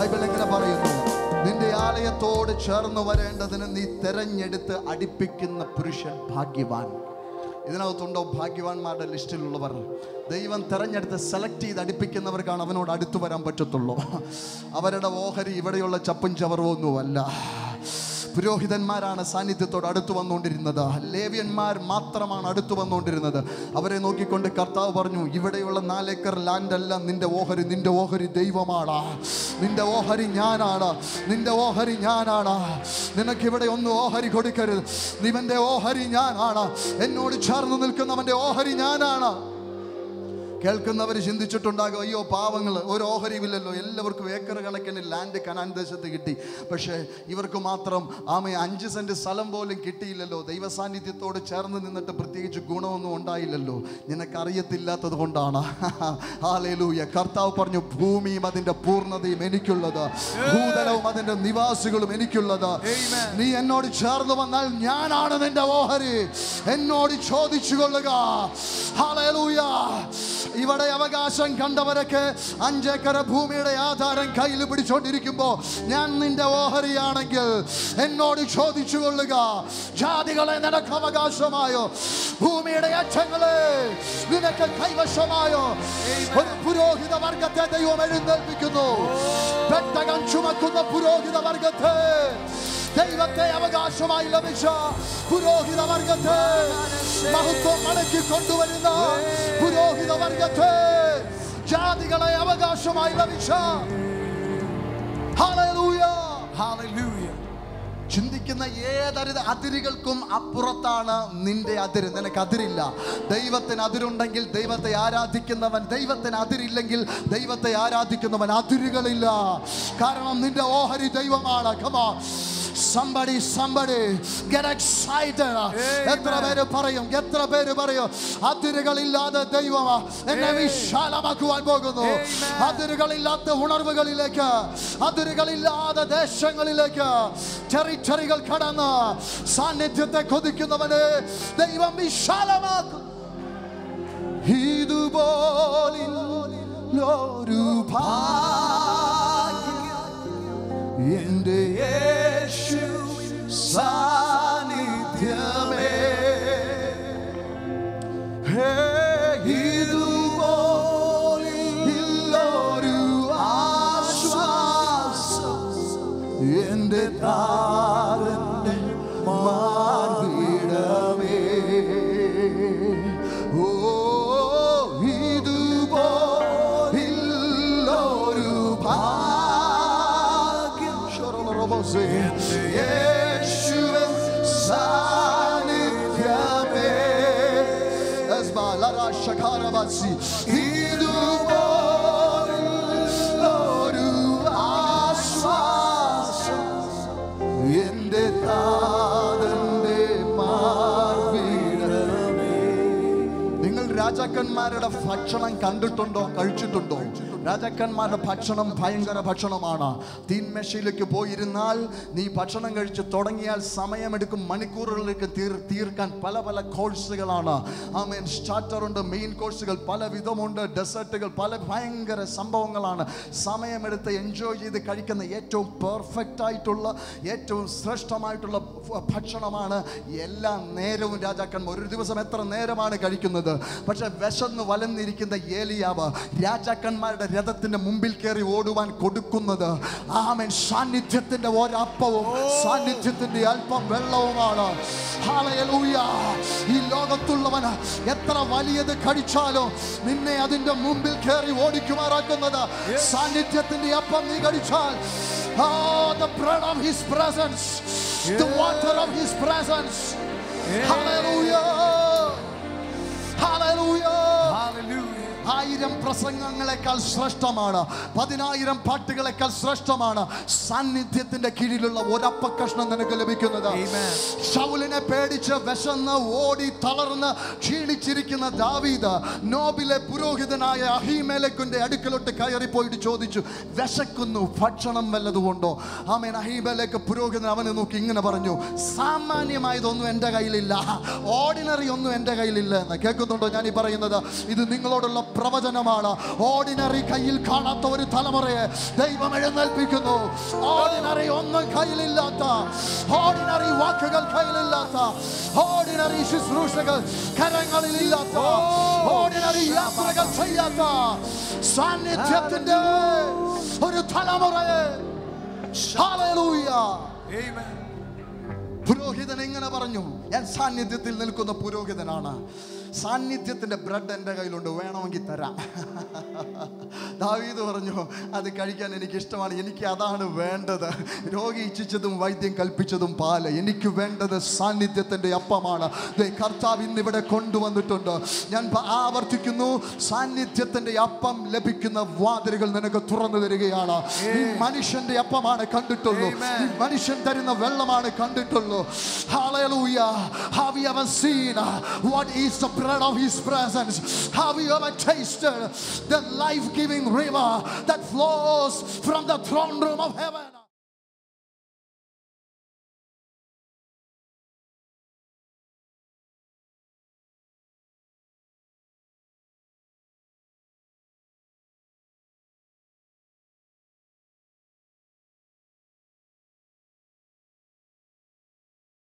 Bible എങ്ങനെ പറയുന്നു നിന്റെ ആലയത്തോട് ചേർന്ന് വരേണ്ടതിന് നീ തെരഞ്ഞെടുത്ത് അടിപ്പിക്കുന്ന പുരുഷൻ ഭാഗ്യവാൻ ഇതിനകത്തുണ്ടോ ഭാഗ്യവാന്മാരുടെ ലിസ്റ്റിലുള്ളവർ ദൈവം തെരഞ്ഞെടുത്ത് സെലക്ട് ചെയ്ത് അടുപ്പിക്കുന്നവർക്കാണ് അവനോട് അടുത്തു വരാൻ പറ്റത്തുള്ളൂ അവരുടെ ഓഹരി ഇവിടെയുള്ള ചപ്പും ചവറും ഒന്നുമല്ല പുരോഹിതന്മാരാണ് സാന്നിധ്യത്തോട് അടുത്തു വന്നുകൊണ്ടിരുന്നത് ലേവ്യന്മാർ മാത്രമാണ് അടുത്തു വന്നുകൊണ്ടിരുന്നത് അവരെ നോക്കിക്കൊണ്ട് കർത്താവ് പറഞ്ഞു ഇവിടെയുള്ള നാലേക്കർ ലാൻഡ് അല്ല നിന്റെ ഓഹരി നിന്റെ ഓഹരി ദൈവമാണ് നിന്റെ ഓഹരി ഞാനാണ് നിന്റെ ഓഹരി ഞാനാണ് നിനക്ക് ഇവിടെ ഒന്നും ഓഹരി കൊടുക്കരുത് നിവന്റെ ഓഹരി ഞാനാണ് എന്നോട് ചേർന്ന് നിൽക്കുന്നവന്റെ ഓഹരി ഞാനാണ് കേൾക്കുന്നവർ ചിന്തിച്ചിട്ടുണ്ടാകും അയ്യോ പാവങ്ങൾ ഒരു ഓഹരിയില്ലല്ലോ എല്ലാവർക്കും ഏക്കർ കണക്കിന് ലാൻഡ് കനാൻ ദേശത്ത് കിട്ടി പക്ഷേ ഇവർക്ക് മാത്രം ആമ അഞ്ച് സെൻറ്റ് സ്ഥലം പോലും കിട്ടിയില്ലല്ലോ ദൈവ സാന്നിധ്യത്തോട് ചേർന്ന് നിന്നിട്ട് പ്രത്യേകിച്ച് ഗുണമൊന്നും ഉണ്ടായില്ലല്ലോ നിനക്കറിയത്തില്ലാത്തത് കൊണ്ടാണ് ഹാലേലൂയ കർത്താവ് പറഞ്ഞു ഭൂമിയും അതിൻ്റെ പൂർണ്ണതയും എനിക്കുള്ളത് ഭൂതലവും അതിൻ്റെ നിവാസികളും എനിക്കുള്ളത് നീ എന്നോട് ചേർന്ന് വന്നാൽ ഞാനാണ് നിന്റെ ഓഹരി എന്നോട് ചോദിച്ചു കൊള്ളുക ഹാലേലൂയ ഇവിടെ അവകാശം കണ്ടവരൊക്കെ അഞ്ചേക്കര ഭൂമിയുടെ ആധാരം കയ്യിൽ പിടിച്ചോണ്ടിരിക്കുമ്പോ ഞാൻ നിന്റെ ഓഹരിയാണെങ്കിൽ എന്നോട് ചോദിച്ചു കൊള്ളുക ജാതികളെ നിനക്ക് അവകാശമായോ ഭൂമിയുടെ അക്ഷങ്ങളെ നിനക്ക് കൈവശമായോ ഒരു പുരോഹിത വർഗത്തെ ദൈവം എഴുന്നേൽപ്പിക്കുന്നു പെട്ടകം ചുമക്കുന്ന പുരോഹിത വർഗത്തെ ദൈവത്തെ അവകാശമായി ലഭിച്ച പുരോഹിത വർഗത്തെ മഹത്വം മടക്കി കൊണ്ടുവരുന്ന പുരോഹിത വർഗത്തെ ജാതികളെ അവകാശമായി ലഭിച്ച Hallelujah. Hallelujah. ചിന്തിക്കുന്ന ഏതരി അതിരുകൾക്കും അപ്പുറത്താണ് നിന്റെ അതിര് നിനക്ക് അതിരില്ല ദൈവത്തിന് അതിരുണ്ടെങ്കിൽ ദൈവത്തെ ആരാധിക്കുന്നവൻ ദൈവത്തിന് അതിരില്ലെങ്കിൽ ദൈവത്തെ ആരാധിക്കുന്നവൻ അതിരുകളില്ല കാരണം നിന്റെ ഓഹരി ദൈവമാണ് കമാ somebody somebody get excited എത്ര പേര് പറയും എത്ര പേര് പറയും അതിരുകളില്ലാതെ ദൈവം എന്നെ വിശാലമാക്കുവാൻ പോകുന്നു അതിരുകളില്ലാത്ത ഉണർവുകളിലേക്ക് അതിരുകളില്ലാതെ ദേശങ്ങളിലേക്ക് ടെറിറ്ററികൾ കടന്ന് സാന്നിധ്യത്തെ കൊതിക്കുന്നവനെ ദൈവം വിശാലമാക്കും ഇതുപോലൊരു ഭാഗ്യം എന്റെ യേശു സാന്നിധ്യമേ ഹേ, ഇതുപോലൊരു ആശ്വാസം എന്റെ താരന്റെ മാർഗിടമേ ഓ ഇതുപോലൊരു ഭാഗ്യം ശരണറോബോസേ യേശുവേ സാന്നിധ്യമേ എസ്ബാലറ ശഖാരബാസി ഇതുപോലൊരു ആശ്വാസം എന്റെ താതന്റെ മാർവിടമേ നിങ്ങൾ രാജാക്കന്മാരുടെ ഭക്ഷണം കണ്ടിട്ടുണ്ടോ കഴിച്ചിട്ടുണ്ടോ രാജാക്കന്മാരുടെ ഭക്ഷണം ഭയങ്കര ഭക്ഷണമാണ് തീന്മേശയിലേക്ക് പോയിരുന്നാൽ നീ ഭക്ഷണം കഴിച്ച് തുടങ്ങിയാൽ സമയമെടുക്കും മണിക്കൂറുകളിലേക്ക് തീർ തീർക്കാൻ പല പല കോഴ്സുകളാണ് ആ മീൻ സ്റ്റാർട്ടർ ഉണ്ട് മെയിൻ കോഴ്സുകൾ പല വിധമുണ്ട് ഡെസേർട്ടുകൾ പല ഭയങ്കര സംഭവങ്ങളാണ് സമയമെടുത്ത് എൻജോയ് ചെയ്ത് കഴിക്കുന്ന ഏറ്റവും പെർഫെക്റ്റ് ആയിട്ടുള്ള ഏറ്റവും ശ്രേഷ്ഠമായിട്ടുള്ള ഭ- ഭക്ഷണമാണ് എല്ലാ നേരവും രാജാക്കന്മാർ ഒരു ദിവസം എത്ര നേരമാണ് കഴിക്കുന്നത് പക്ഷെ വിശന്ന് വലന്നിരിക്കുന്ന ഏലിയാവ് രാജാക്കന്മാരുടെ രഥത്തിന്റെ മുമ്പിൽ കയറി ഓടുവാൻ കൊടുക്കുന്നത് ആമൻ സാന്നിധ്യത്തിന്റെ ഒരപ്പവും സാന്നിധ്യത്തിന്റെ അല്പം വെള്ളവുമാണ് ഹല്ലേലൂയ. ഈ ലോകത്തുള്ളവന് എത്ര വലിയത് കഴിച്ചാലും നിന്നെ അതിന്റെ മുമ്പിൽ കയറി ഓടിക്കുമാറാക്കുന്നത് സാന്നിധ്യത്തിന്റെ അപ്പം നീ കഴിച്ചാൽ Oh, the bread of his presence, the water of his presence. Hallelujah. Hallelujah. Hallelujah. ആയിരം പ്രസംഗങ്ങളെക്കാൾ ശ്രേഷ്ഠമാണ് പതിനായിരം പാട്ടുകളെക്കാൾ ശ്രേഷ്ഠമാണ് സാന്നിധ്യത്തിന്റെ കീഴിലുള്ള ഒരപ്പ കഷ്ണം നിനക്ക് ലഭിക്കുന്നത് Amen. ശൗലിനെ പേടിച്ച് വിശന്ന് ഓടി തളർന്ന് ക്ഷീണിച്ചിരിക്കുന്ന ദാവീദ് നോബിലെ പുരോഹിതനായ അഹീമേലക്കിന്റെ അടുക്കലോട്ട് കയറിപ്പോയിട്ട് ചോദിച്ചു വിശക്കുന്നു ഭക്ഷണം വല്ലതുകൊണ്ടോ ആമേൻ അഹീമേലേക്ക് പുരോഹിതൻ അവനെ നോക്കി ഇങ്ങനെ പറഞ്ഞു സാമാന്യമായതൊന്നും എൻ്റെ കയ്യിലില്ല ഓർഡിനറി ഒന്നും എൻ്റെ കയ്യിലില്ല എന്ന് കേൾക്കുന്നുണ്ടോ ഞാൻ ഈ പറയുന്നത് ഇത് നിങ്ങളോടുള്ള പ്രവചനമാണ് ഓർഡിനറി കയ്യിൽ കാണാത്ത ഒരു തലമുറയെ ദൈവം എഴുന്നേൽപ്പിക്കുന്നു ഓർഡിനറി ഒന്നും കയ്യിലില്ലാത്ത ഓർഡിനറി വാക്കുകൾ കയ്യിലില്ലാത്ത ഓർഡിനറി ശുശ്രൂഷകൾ കരങ്ങളിലില്ലാത്ത ഓർഡിനറി യാത്രകൾ ചെയ്യാത്ത സാന്നിധ്യത്തിന്റെ ഒരു തലമുറയെ Hallelujah. Amen. പുരോഹിതൻ എങ്ങനെ പറഞ്ഞു ഞാൻ സാന്നിധ്യത്തിൽ നിൽക്കുന്ന പുരോഹിതനാണ് സാന്നിധ്യത്തിന്റെ ബ്രെഡ് എൻ്റെ കയ്യിലുണ്ട് വേണമെങ്കിൽ തരാം ദാവീദ് പറഞ്ഞു അത് കഴിക്കാൻ എനിക്ക് ഇഷ്ടമാണ് എനിക്ക് അതാണ് വേണ്ടത് രോഗി ഇച്ഛിച്ചതും വൈദ്യം കൽപ്പിച്ചതും പാല് എനിക്ക് വേണ്ടത് സാന്നിധ്യത്തിന്റെ അപ്പമാണ് ദേ കർത്താവ് ഇന്ന് ഇവിടെ കൊണ്ടുവന്നിട്ടുണ്ട് ഞാൻ പ- ആവർത്തിക്കുന്നു സാന്നിധ്യത്തിന്റെ അപ്പം ലഭിക്കുന്ന വാതിലുകൾ നിനക്ക് തുറന്നു തരികയാണ് ഈ മനുഷ്യന്റെ അപ്പമാണ് കണ്ടിട്ടുള്ളൂ ഈ മനുഷ്യൻ തരുന്ന വെള്ളമാണ് കണ്ടിട്ടുള്ളൂ Hallelujah. Have you ever seen uh, what is the bread of his presence? Have you ever tasted the life-giving river that flows from the throne room of heaven?